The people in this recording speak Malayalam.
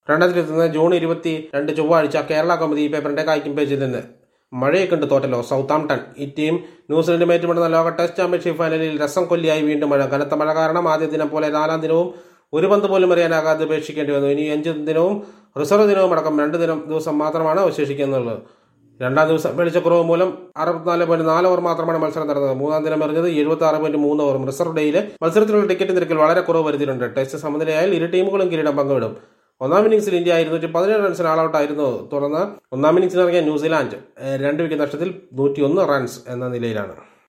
രണ്ടായിരത്തി ഇരുപത്തി ജൂൺ ഇരുപത്തി രണ്ട് ചൊവ്വാഴ്ച കേരള കൗമുദി ഈ പേപ്പറിന്റെ കായ്ക്കും പേജിൽ നിന്ന് മഴയെ കണ്ട് തോറ്റല്ലോ സൗത്താംപ്ടൺ ഈ ടീം ന്യൂസിലൻഡ് ഏറ്റുമുട്ടുന്ന ലോക ടെസ്റ്റ് ചാമ്പ്യൻഷിപ്പ് ഫൈനലിൽ രസം കൊല്ലിയായി വീണ്ടും മഴ കനത്ത മഴ കാരണം ആദ്യ ദിനം പോലെ നാലാം ദിനവും ഒരു പന്ത് പോലും എറിയാനാകാതെ ഉപേക്ഷിക്കേണ്ടി വന്നു ഇനി അഞ്ച് ദിനവും റിസർവ് ദിനവും അടക്കം രണ്ട് ദിനം ദിവസം മാത്രമാണ് അവശേഷിക്കുന്നത് രണ്ടാം ദിവസം വെളിച്ചക്കുറവ് മൂലം അറുപത്തിനാല് പോയിന്റ് നാല് ഓവർ മാത്രമാണ് മത്സരം നടന്നത് മൂന്നാം ദിനം എറിഞ്ഞത് എഴുപത്തി ആറ് പോയിന്റ് മൂന്ന് ഓവറും റിസർവ് ഡേയിലെ മത്സരത്തിലുള്ള ടിക്കറ്റ് നിരക്കിൽ വളരെ കുറവ് വരുത്തിയിട്ടുണ്ട് ടെസ്റ്റ് സമനിലയായാൽ ഇരു ടീമുകളും കിരീടം പങ്കുവിടും ഒന്നാം ഇന്നിംഗ്സിൽ ഇന്ത്യ ഇരുന്നൂറ്റി പതിനേഴ് റൺസിന് ആൾ ഔട്ടായിരുന്നു തുടർന്ന് ഒന്നാം ഇന്നിംഗ്സിൽ ഇറങ്ങിയ ന്യൂസിലാൻഡ് ഏഹ്, രണ്ട് വിക്കറ്റ് നഷ്ടത്തിൽ നൂറ്റി ഒന്ന് റൺസ് എന്ന നിലയിലാണ്